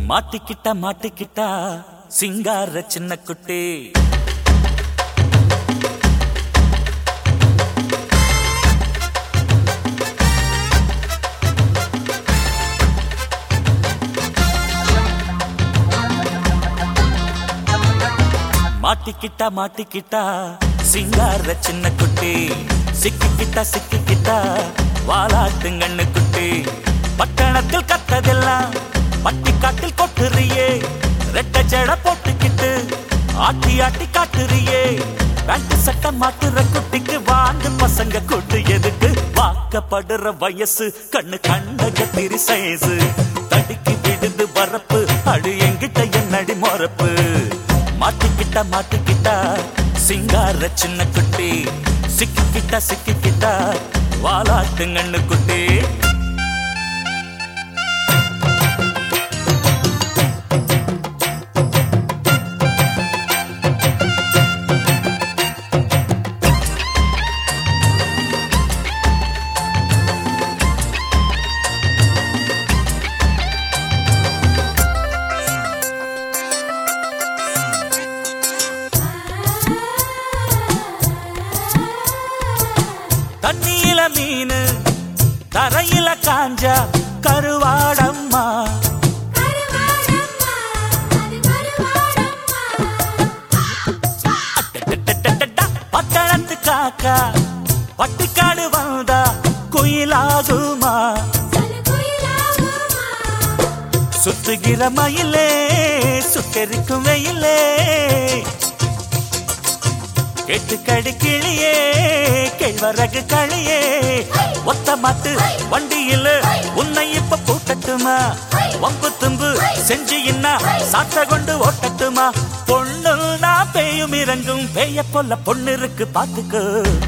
மாட்டிக்கிட்டா மாட்டிக்கிட்டா சிங்கார சின்ன குட்டி மாட்டிக்கிட்டா மாட்டிக்கிட்டா சிங்கார சின்ன குட்டி சிக்கிக்கிட்டா சிக்கிக்கிட்டா வாலாட்டுங்கண்ணு குட்டி பட்டணத்தில் கத்ததெல்லாம் பட்டிக்காட்டில் கொட்டுறியே ரெட்ட ஜட போட்டுக்கிட்டு ஆட்டி ஆட்டி காட்டுறியே பேண்ட் சட்டை மாட்டுற குட்டிக்கு வாண்டு பசங்க கூட்டு எதுக்கு வாக்கப்படுற வயசு கண்ணு கண்ட கத்திரி சைஸு தடுக்கி விடுது வரப்பு அடு எங்கிட்ட என்னடி மொறப்பு மாட்டிக்கிட்டா மாட்டிக்கிட்டா சிங்கார சின்ன குட்டி சிக்கிக்கிட்டா சிக்கிக்கிட்டா வாலாட்டுங்கண்ணு குட்டி தண்ணியில மீனு தரையில காஞ்சா கருவாடம்மா அட்டட்டட்டட்டட்டா, பட்டணத்து காக்கா பட்டிக்காடு வந்தா குயிலாகுமா சுத்துகிற மயிலே சுட்டெரிக்கும் வெயிலே கேட்டுக்கடி கிளியே கேழ்வரகு களியே ஒத்த மாட்டு வண்டியில் உன்னை இப்ப பூட்டட்டுமா வம்பு தும்பு செஞ்சு இன்னா சாட்ட கொண்டு ஓட்டட்டுமா பொண்ணு நான் பேயும் இறங்கும் பேய போல பொண்ணு இருக்கு பாத்துக்கோ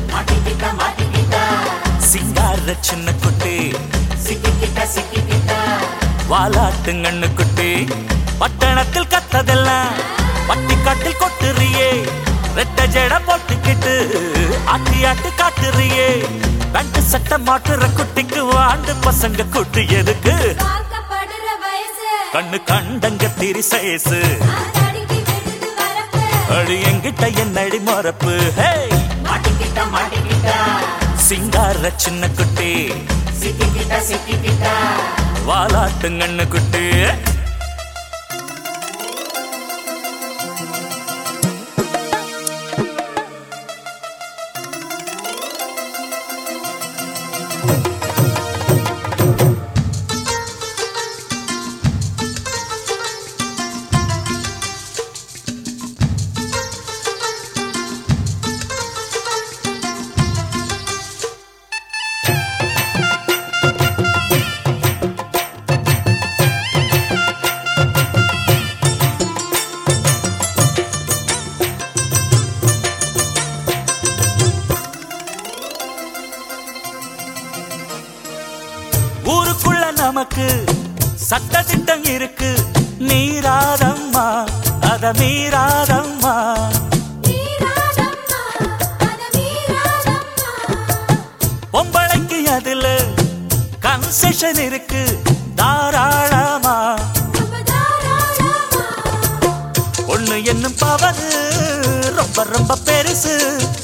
சிங்கார சின்ன குட்டி வாலாட்டுங்கண்ணு குட்டி பட்டணத்தில் கத்ததெல்லாம் பட்டிக்காட்டில் கொட்டுறியே ரெட்ட ஜட போட்டுக்கிட்டு ஆட்டி ஆட்டி காட்டுறியே பேண்ட் சட்டை மாட்டுற குட்டிக்கு வாண்டு பசங்க குட்டி எதுக்கு கண்ணு கண்டங்க திரி சைஸு அடி எங்கிட்ட என்னடி மறப்பு ஹே மாட்டிக்கிட்ட மாட்டிக்கிட்ட சிங்கார சின்ன குட்டி சிக்கிக்கிட்ட சிக்கிக்கிட்ட வாலாட்டுங்கண்ணு குட்டி ஊருக்குள்ள நமக்கு சட்ட திட்டம் இருக்கு மீறாதம்மா அத மீறாதம்மா மீறாதம்மா அத மீறாதம்மா பொம்பளைக்கு அதுல கன்செஷன் இருக்கு தாராளமா ரொம்ப தாராளமா ஒண்ணு என்னும் பவரு ரொம்ப ரொம்ப பெருசு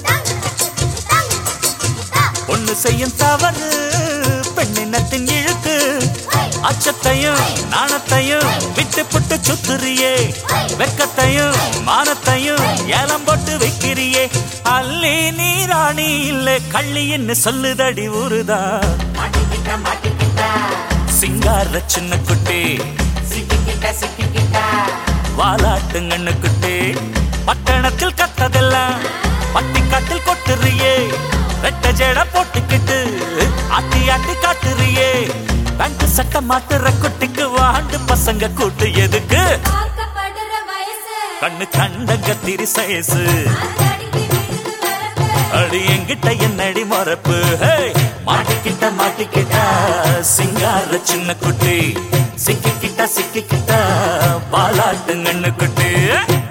ஒண்ணு செய்யும் தவறு பெண்ணினத்தின் இழுக்கு அச்சத்தையும் நாணத்தையும் விட்டு புட்டு சுத்துறியே வெக்கத்தையும் மானத்தையும் ஏலம் போட்டு வைக்கிறியே அல்லி நீ ராணி இல்ல கள்ளின்னு சொல்லுதடி ஊருதா மாட்டிக்கிட்ட மாட்டிக்கிட்ட சிங்கார சின்ன குட்டி சிக்கிக்கிட்ட சிக்கிக்கிட்ட வாலாட்டுங்கண்ணு குட்டி பட்டணத்தில் கத்ததெல்லாம் பட்டிக்காட்டில் கொட்டுறியே ரெட்ட ஜட போட்டுக்கிட்டு ஆட்டி ஆட்டி காட்டுறியே பேண்ட் சட்டை மாட்டுற குட்டிக்கு வாண்டு பசங்க கூட்டு எதுக்கு பார்க்கப்படுற வயசு கண்ணு கண்டங்க திரி சைஸு அடிக்கடி விழுது வரப்பு அடி எங்கிட்ட என்னடி மறப்பு ஹே மாட்டிக்கிட்ட மாட்டிக்கிட்ட சிங்கார சின்ன குட்டி சிக்கிக்கிட்ட சிக்கிக்கிட்ட பாலாட்டுங்கண்ணு குட்டி